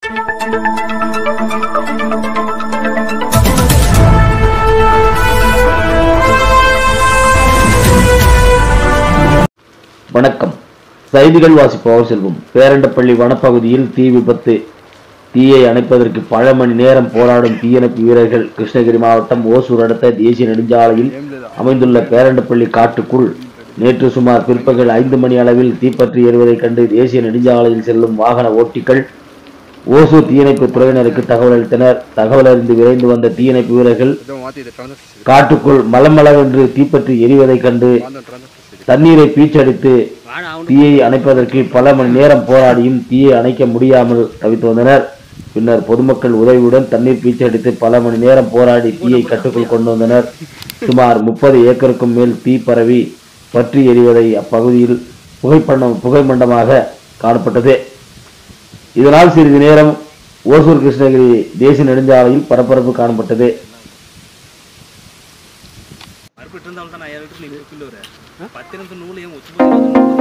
வணக்கம் செய்திகள் வாசிப்பவர் செல்வம் பேரண்டப்பள்ளி வனப்பகுதியில் தீ விபத்து தீயை அணைப்பதற்கு பல மணி நேரம் போராடும் தீயணைப்பு வீரர்கள் கிருஷ்ணகிரி மாவட்டம் ஓசூர் அடுத்த தேசிய நெடுஞ்சாலையில் அமைந்துள்ள பேரண்டப்பள்ளி காட்டுக்குள் நேற்று சுமார் பிற்பகல் ஐந்து மணி அளவில் தீப்பற்றி எறிவதைக் கண்டு தேசிய நெடுஞ்சாலையில் செல்லும் வாகன ஓட்டிகள் ஓசூர் தீயணைப்பு துறையினருக்கு தகவல் அளித்தனர் தகவல் அறிந்து விரைந்து வந்த தீயணைப்பு வீரர்கள் இதோ மாத்தி இது திறந்து வச்சிரு. காட்டுக்குள் மலமளவென்று தீப்பற்றி எரிவதைக் கண்டு மாந்தம் திறந்து வச்சிரு. தண்ணீரை பீச்சடித்து தீயை அணைப்பதற்கு பல மணி நேரம் போராடியும் தீயை அணைக்க முடியாமல் தவித்து வந்தனர் பின்னர் பொதுமக்கள் உதவியுடன் தண்ணீர் பீச்சடித்து பல மணி நேரம் போராடி தீயை கட்டுக்குள் கொண்டு வந்தனர் சுமார் முப்பது ஏக்கருக்கும் மேல் தீ பரவி பற்றி எரிவதை அப்பகுதியில் புகைப்பண்ணம் புகைமண்டமாக காணப்பட்டது இதனால் சிறிது நேரம் ஓசூர் கிருஷ்ணகிரி தேசிய நெடுஞ்சாலையில் பரபரப்பு காணப்பட்டது மறுபடியும் இருந்தாலும் தான் நான் ஏழு லிட்டர் நீ கிலோ பத்து நிமிஷம் நூலையும் உச்சி